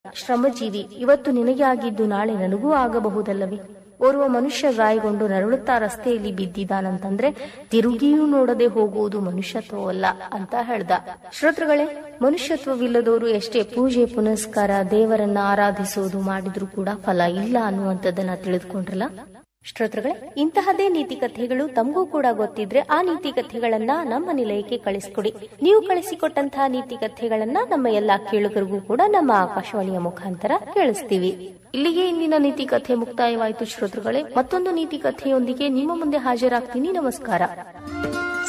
ಶ್ರಮಜೀವಿ ಇವತ್ತು ನಿನಗೆ ಆಗಿದ್ದು ನಾಳೆ ನನಗೂ ಆಗಬಹುದಲ್ಲವೇ ಓರ್ವ ಮನುಷ್ಯ ಗಾಯಗೊಂಡು ನರಳುತ್ತಾ ರಸ್ತೆಯಲ್ಲಿ ಬಿದ್ದಿದ್ದಾನಂತಂದ್ರೆ ತಿರುಗಿಯೂ ನೋಡದೆ ಹೋಗುವುದು ಮನುಷ್ಯತ್ವವಲ್ಲ ಅಂತ ಹೇಳ್ದ ಶ್ರೋತೃಗಳೇ ಮನುಷ್ಯತ್ವವಿಲ್ಲದವರು ಎಷ್ಟೇ ಪೂಜೆ ಪುನಸ್ಕಾರ ದೇವರನ್ನ ಆರಾಧಿಸುವುದು ಮಾಡಿದ್ರೂ ಕೂಡ ಫಲ ಇಲ್ಲ ಅನ್ನುವಂಥದ್ದನ್ನ ತಿಳಿದುಕೊಂಡ್ರಲ್ಲ ಶ್ರೋತೃಗಳೇ ಇಂತಹದೇ ನೀತಿ ಕಥೆಗಳು ತಮಗೂ ಕೂಡ ಗೊತ್ತಿದ್ರೆ ಆ ನೀತಿ ಕಥೆಗಳನ್ನ ನಮ್ಮ ನಿಲಯಕ್ಕೆ ಕಳಿಸ್ಕೊಡಿ ನೀವು ಕಳಿಸಿಕೊಟ್ಟಂತಹ ನೀತಿ ಕಥೆಗಳನ್ನ ನಮ್ಮ ಎಲ್ಲಾ ಕೇಳುಗರಿಗೂ ಕೂಡ ನಮ್ಮ ಆಕಾಶವಾಣಿಯ ಮುಖಾಂತರ ಕೇಳಿಸ್ತೀವಿ ಇಲ್ಲಿಗೆ ಇಂದಿನ ನೀತಿ ಕಥೆ ಮುಕ್ತಾಯವಾಯಿತು ಶ್ರೋತೃಗಳೇ ಮತ್ತೊಂದು ನೀತಿ ಕಥೆಯೊಂದಿಗೆ ನಿಮ್ಮ ಮುಂದೆ ಹಾಜರಾಗ್ತೀನಿ ನಮಸ್ಕಾರ